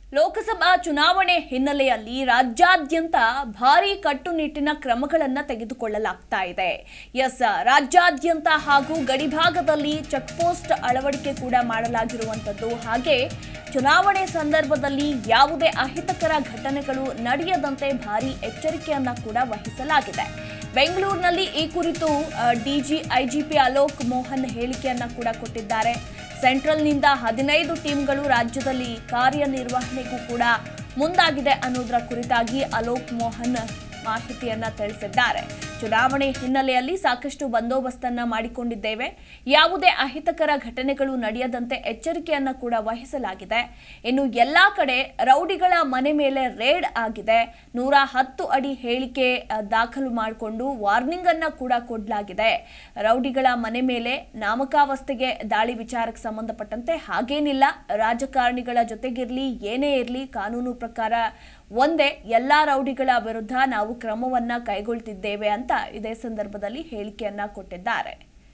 ಲೋಕಸಭಾ ಚುನಾವಣೆ ಹಿನ್ನೆಲೆಯಲ್ಲಿ ರಾಜ್ಯಾದ್ಯಂತ ಭಾರೀ ಕಟ್ಟುನಿಟ್ಟಿನ ಕ್ರಮಗಳನ್ನು ತೆಗೆದುಕೊಳ್ಳಲಾಗ್ತಾ ಇದೆ ಎಸ್ ರಾಜ್ಯಾದ್ಯಂತ ಹಾಗೂ ಗಡಿಭಾಗದಲ್ಲಿ ಚೆಕ್ಪೋಸ್ಟ್ ಅಳವಡಿಕೆ ಕೂಡ ಮಾಡಲಾಗಿರುವಂಥದ್ದು ಹಾಗೆ ಚುನಾವಣೆ ಸಂದರ್ಭದಲ್ಲಿ ಯಾವುದೇ ಅಹಿತಕರ ಘಟನೆಗಳು ನಡೆಯದಂತೆ ಭಾರೀ ಎಚ್ಚರಿಕೆಯನ್ನ ಕೂಡ ವಹಿಸಲಾಗಿದೆ ಬೆಂಗಳೂರಿನಲ್ಲಿ ಈ ಕುರಿತು ಡಿಜಿ ಐಜಿಪಿ ಅಲೋಕ್ ಮೋಹನ್ ಹೇಳಿಕೆಯನ್ನ ಕೂಡ ಕೊಟ್ಟಿದ್ದಾರೆ ಸೆಂಟ್ರಲ್ನಿಂದ ಹದಿನೈದು ಟೀಮ್ಗಳು ರಾಜ್ಯದಲ್ಲಿ ಕಾರ್ಯನಿರ್ವಹಣೆಗೂ ಕೂಡ ಮುಂದಾಗಿದೆ ಅನ್ನೋದರ ಕುರಿತಾಗಿ ಅಲೋಕ್ ಮೋಹನ್ ಮಾಹಿತಿಯನ್ನ ತಿಳಿಸಿದ್ದಾರೆ ಚುನಾವಣೆ ಹಿನ್ನೆಲೆಯಲ್ಲಿ ಸಾಕಷ್ಟು ಬಂದೋಬಸ್ತನ್ನ ಮಾಡಿಕೊಂಡಿದ್ದೇವೆ ಯಾವುದೇ ಅಹಿತಕರ ಘಟನೆಗಳು ನಡೆಯದಂತೆ ಎಚ್ಚರಿಕೆಯನ್ನ ಕೂಡ ವಹಿಸಲಾಗಿದೆ ಇನ್ನು ಎಲ್ಲಾ ಕಡೆ ರೌಡಿಗಳ ಮನೆ ಮೇಲೆ ರೇಡ್ ಆಗಿದೆ ನೂರ ಹತ್ತು ಅಡಿ ಹೇಳಿಕೆ ಅ, ದಾಖಲು ಮಾಡಿಕೊಂಡು ವಾರ್ನಿಂಗ್ ಅನ್ನ ಕೂಡ ಕೊಡಲಾಗಿದೆ ರೌಡಿಗಳ ಮನೆ ಮೇಲೆ ನಾಮಕಾವಸ್ಥೆಗೆ ದಾಳಿ ವಿಚಾರಕ್ಕೆ ಸಂಬಂಧಪಟ್ಟಂತೆ ಹಾಗೇನಿಲ್ಲ ರಾಜಕಾರಣಿಗಳ ಜೊತೆಗಿರ್ಲಿ ಏನೇ ಇರಲಿ ಕಾನೂನು ಪ್ರಕಾರ ಒಂದೇ ಎಲ್ಲಾ ರೌಡಿಗಳ ವಿರುದ್ಧ ನಾವು ಕ್ರಮವನ್ನ ಕೈಗೊಳ್ತಿದ್ದೇವೆ ಅಂತ ಇದೇ ಸಂದರ್ಭದಲ್ಲಿ ಹೇಳಿಕೆಯನ್ನ ಕೊಟ್ಟಿದ್ದಾರೆ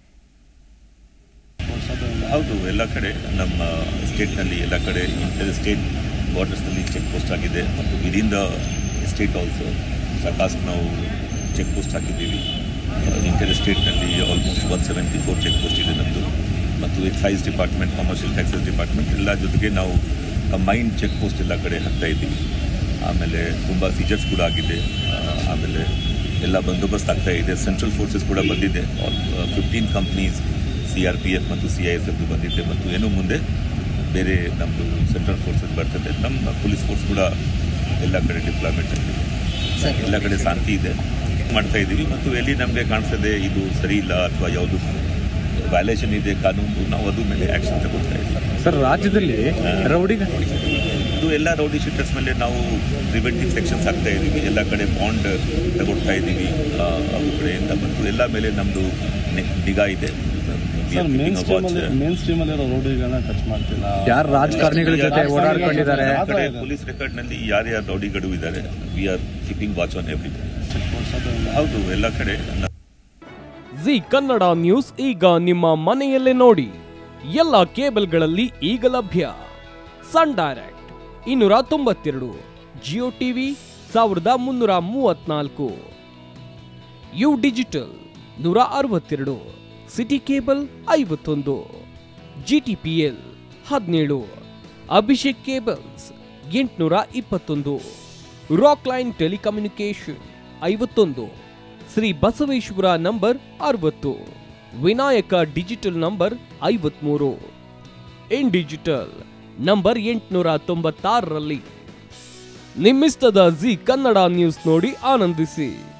ಹೌದು ಎಲ್ಲ ಕಡೆ ನಮ್ಮ ಸ್ಟೇಟ್ನಲ್ಲಿ ಎಲ್ಲ ಕಡೆ ಇಂಟರ್ ಸ್ಟೇಟ್ ಬಾರ್ಡರ್ಸ್ನಲ್ಲಿ ಚೆಕ್ ಪೋಸ್ಟ್ ಆಗಿದೆ ಮತ್ತು ವಿದಿನ್ ದ ಸ್ಟೇಟ್ ಆಲ್ಸೋ ಸಾಕಷ್ಟು ನಾವು ಚೆಕ್ ಪೋಸ್ಟ್ ಹಾಕಿದ್ದೀವಿ ಇಂಟರ್ ಸ್ಟೇಟ್ನಲ್ಲಿ almost one seventy four check post ಇದೆ ನಮ್ಮದು ಮತ್ತು excise department commercial taxes department ಎಲ್ಲ ಜೊತೆಗೆ ನಾವು ಮೈಂಡ್ ಚೆಕ್ ಪೋಸ್ಟ್ ಎಲ್ಲ ಕಡೆ ಹಾಕ್ತಾ ಇದ್ದೀವಿ ಆಮೇಲೆ ತುಂಬ ಫೀಚರ್ಸ್ ಕೂಡ ಆಗಿದೆ ಆ, ಆಮೇಲೆ ಎಲ್ಲ ಬಂದೋಬಸ್ತ್ ಆಗ್ತಾ ಇದೆ ಸೆಂಟ್ರಲ್ ಫೋರ್ಸಸ್ ಕೂಡ ಬಂದಿದೆ fifteen companies C R P F ಮತ್ತು ಸಿ ಐ ಎಸ್ ಎಫ್ ಬಂದಿದೆ ಮತ್ತು ಏನೋ ಮುಂದೆ ಬೇರೆ ನಮ್ಮದು ಸೆಂಟ್ರಲ್ ಫೋರ್ಸಸ್ ಬರ್ತದೆ ನಮ್ಮ ಪೊಲೀಸ್ ಫೋರ್ಸ್ ಕೂಡ ಎಲ್ಲ ಕಡೆ ಡಿಪ್ಲಾಯ್ಮೆಂಟ್ ಆಗಿದೆ ಎಲ್ಲ ಕಡೆ ಶಾಂತಿ ಇದೆ ಮಾಡ್ತಾ ಇದ್ದೀವಿ ಮತ್ತು ಎಲ್ಲಿ ನಮಗೆ ಕಾಣಿಸ್ತದೆ ಇದು ಸರಿ ಇಲ್ಲ ಅಥವಾ ಯಾವುದು ವ್ಯಾಲೇಷನ್ ಇದೆ ಕಾನೂನು ನಾವು ಅದ್ರ ಮೇಲೆ ಆ್ಯಕ್ಷನ್ ತಗೊಳ್ತಾ ಇದ್ದೀವಿ ಸರ್ ರಾಜ್ಯದಲ್ಲಿ ರೌಡಿ ಇದು ಎಲ್ಲ ರೌಡಿ ಶೀಟರ್ಸ್ ಮೇಲೆ ನಾವು ಪ್ರಿವೆಂಟಿವ್ ಸೆಕ್ಷನ್ಸ್ ಹಾಕ್ತಾ ಇದ್ದೀವಿ ಎಲ್ಲ ಕಡೆ ಬಾಂಡ್ ತಗೊಳ್ತಾ ಇದ್ದೀವಿ ಆ, ಅವ್ರ ಕಡೆಯಿಂದ ಮತ್ತು ಎಲ್ಲ ಮೇಲೆ ನಮ್ಮದು ನಿಗಾ ಇದೆ We are sir main keeping a watch. ಸ್ಟ್ರೀಮಲ್ಲಿ ಮೇನ್ ಸ್ಟ್ರೀಮಲ್ಲಿ ಇರೋ ರೋಡಿಗಳನ್ನ ಟಚ್ ಮಾಡ್ತಿಲ್ಲ ಯಾರು ರಾಜಕಾರಣಿಗಳ ಜೊತೆ ಯಾರು ಓಡಾಡ್ಕೊಂಡಿದ್ದಾರೆ ಎಲ್ಲ ಕಡೆ ಪೊಲೀಸ್ ರೆಕಾರ್ಡ್ನಲ್ಲಿ ಯಾರ್ಯಾರು ರೌಡಿಗಳು ಇದ್ದಾರೆ we are keeping watch on every check post ಹೌದು ಎಲ್ಲ ಕಡೆ ಜಿ ಕನ್ನಡ ನ್ಯೂಸ್ ಈಗ ನಿಮ್ಮ ಮನೆಯಲ್ಲೇ ನೋಡಿ ಎಲ್ಲ ಕೇಬಲ್ಗಳಲ್ಲಿ ಈಗ ಲಭ್ಯ ಸನ್ ಡೈರೆಕ್ಟ್ ಇನ್ನೂರ ತೊಂಬತ್ತೆರಡು ಜಿಯೋ ಟಿವಿ ಸಾವಿರದ ಮುನ್ನೂರ ಮೂವತ್ನಾಲ್ಕು ಯು ಡಿಜಿಟಲ್ ನೂರ ಅರವತ್ತೆರಡು ಸಿಟಿ ಕೇಬಲ್ ಐವತ್ತೊಂದು ಜಿಟಿಪಿಎಲ್ ಹದಿನೇಳು ಅಭಿಷೇಕ್ ಕೇಬಲ್ಸ್ ಎಂಟುನೂರ ಇಪ್ಪತ್ತೊಂದು ರಾಕ್ ಲೈನ್ ಟೆಲಿಕಮ್ಯುನಿಕೇಶನ್ ಐವತ್ತೊಂದು ಶ್ರೀ ಬಸವೇಶ್ವರ ನಂಬರ್ ಅರವತ್ತು ವಿನಾಯಕ ಡಿಜಿಟಲ್ ನಂಬರ್ ಐವತ್ಮೂರು ಇನ್ ಡಿಜಿಟಲ್ ನಂಬರ್ ಎಂಟುನೂರ ತೊಂಬತ್ತಾರರಲ್ಲಿ ನಿಮ್ಮಿಸ್ತದ ಜಿ ಕನ್ನಡ ನ್ಯೂಸ್ ನೋಡಿ ಆನಂದಿಸಿ